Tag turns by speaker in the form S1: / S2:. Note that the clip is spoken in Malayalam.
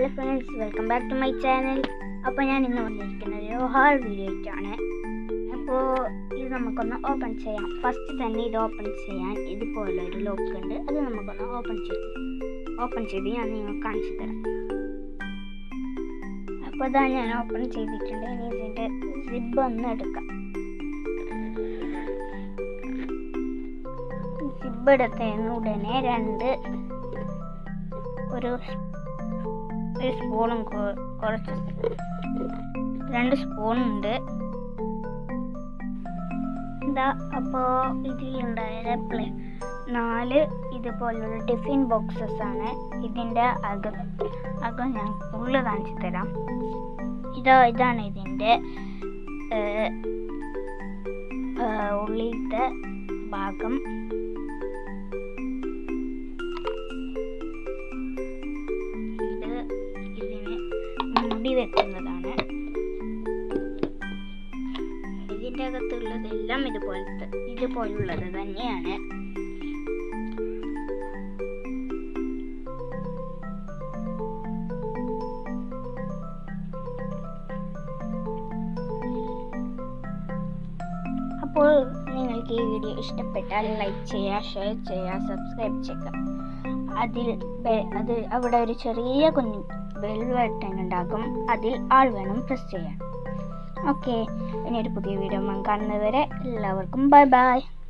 S1: hello friends welcome back to my channel അപ്പോൾ ഞാൻ ഇന്ന് വന്നിരിക്കുന്നത് ഒരു ഹാൾ വീഡിയോ ആയിട്ടാണ് അപ്പോൾ ഇത് നമുക്കൊന്ന് ഓപ്പൺ ചെയ്യാം ഫസ്റ്റ് തന്നെ ഇത് ഓപ്പൺ ചെയ്യാൻ ഇതുപോലൊരു ലോക്ക് ഉണ്ട് അത് നമുക്കൊന്ന് ഓപ്പൺ ചെയ്ത് ഓപ്പൺ ചെയ്ത് ഞാൻ നിങ്ങൾക്ക് കാണിച്ചു തരാം അപ്പോൾ ഇതാ ഞാൻ ഓപ്പൺ ചെയ്തിട്ടുണ്ട് ഇനി ഇതിൻ്റെ സിബ് ഒന്ന് എടുക്കാം സിബ് എടുത്തതിന് ഉടനെ രണ്ട് ഒരു ഒരു സ്പൂണും കൊ- കുറച്ച് രണ്ട് സ്പൂണുണ്ട് ഇതാ അപ്പോൾ ഇതിലുണ്ടായ പ്ലേ നാല് ഇതുപോലുള്ള ടിഫിൻ ബോക്സസ് ആണ് ഇതിൻ്റെ അകം അകം ഞാൻ ഫുള്ള് കാണിച്ചു തരാം ഇതാ ഇതാണ് ഇതിൻ്റെ ഏഹ്, ഏഹ്, ഉള്ളിലത്തെ ഭാഗം ഇത് ഇതിന് മൂടി വെക്കുന്നതാണ് ഇതിൻ്റെ അകത്തുള്ളതെല്ലാം ഇതുപോലത്തെ ഇതുപോലുള്ളത് തന്നെയാണ് അപ്പോൾ നിങ്ങൾക്ക് ഈ വീഡിയോ ഇഷ്ടപ്പെട്ടാൽ ലൈക്ക് ചെയ്യുക ഷെയർ ചെയ്യുക സബ്സ്ക്രൈബ് ചെയ്യുക അതിൽ ബെ- അത് അവിടെ ഒരു ചെറിയ കുഞ്ഞ് ബെൽ ബട്ടൺ ഉണ്ടാകും അതിൽ ആൾ വേണം പ്രസ് ചെയ്യാൻ ഓക്കെ ഇനി ഒരു പുതിയ വീഡിയോ കാണുന്നതുവരെ എല്ലാവർക്കും ബൈ ബൈ